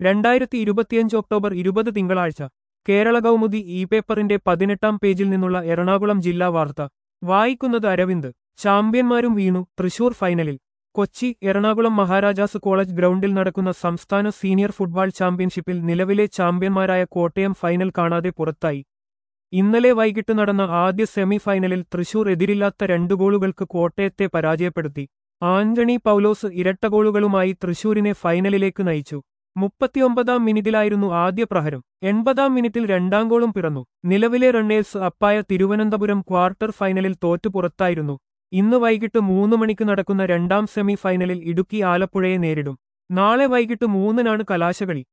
രണ്ടായിരത്തി ഇരുപത്തിയഞ്ച് ഒക്ടോബർ ഇരുപത് തിങ്കളാഴ്ച കേരള കൗമുദി ഇ പേപ്പറിന്റെ പതിനെട്ടാം പേജിൽ നിന്നുള്ള എറണാകുളം ജില്ലാ വാർത്ത വായിക്കുന്നത് അരവിന്ദ് ചാമ്പ്യന്മാരും വീണു തൃശൂർ ഫൈനലിൽ കൊച്ചി എറണാകുളം മഹാരാജാസ് കോളേജ് ഗ്രൗണ്ടിൽ നടക്കുന്ന സംസ്ഥാന സീനിയർ ഫുട്ബോൾ ചാമ്പ്യൻഷിപ്പിൽ നിലവിലെ ചാമ്പ്യന്മാരായ കോട്ടയം ഫൈനൽ കാണാതെ പുറത്തായി ഇന്നലെ വൈകിട്ട് നടന്ന ആദ്യ സെമി ഫൈനലിൽ തൃശൂർ എതിരില്ലാത്ത രണ്ടു ഗോളുകൾക്ക് കോട്ടയത്തെ പരാജയപ്പെടുത്തി ആന്റണി പൗലോസ് ഇരട്ട ഗോളുകളുമായി തൃശൂരിനെ ഫൈനലിലേക്ക് നയിച്ചു മുപ്പത്തിയൊമ്പതാം മിനിറ്റിലായിരുന്നു ആദ്യ പ്രഹരം എൺപതാം മിനിറ്റിൽ രണ്ടാം ഗോളും പിറന്നു നിലവിലെ റണ്ണേഴ്സ് അപ്പായ തിരുവനന്തപുരം ക്വാർട്ടർ ഫൈനലിൽ തോറ്റു പുറത്തായിരുന്നു ഇന്ന് വൈകിട്ട് മൂന്ന് മണിക്ക് നടക്കുന്ന രണ്ടാം സെമി ഫൈനലിൽ ഇടുക്കി ആലപ്പുഴയെ നേരിടും നാളെ വൈകിട്ട് മൂന്നിനാണ് കലാശകളി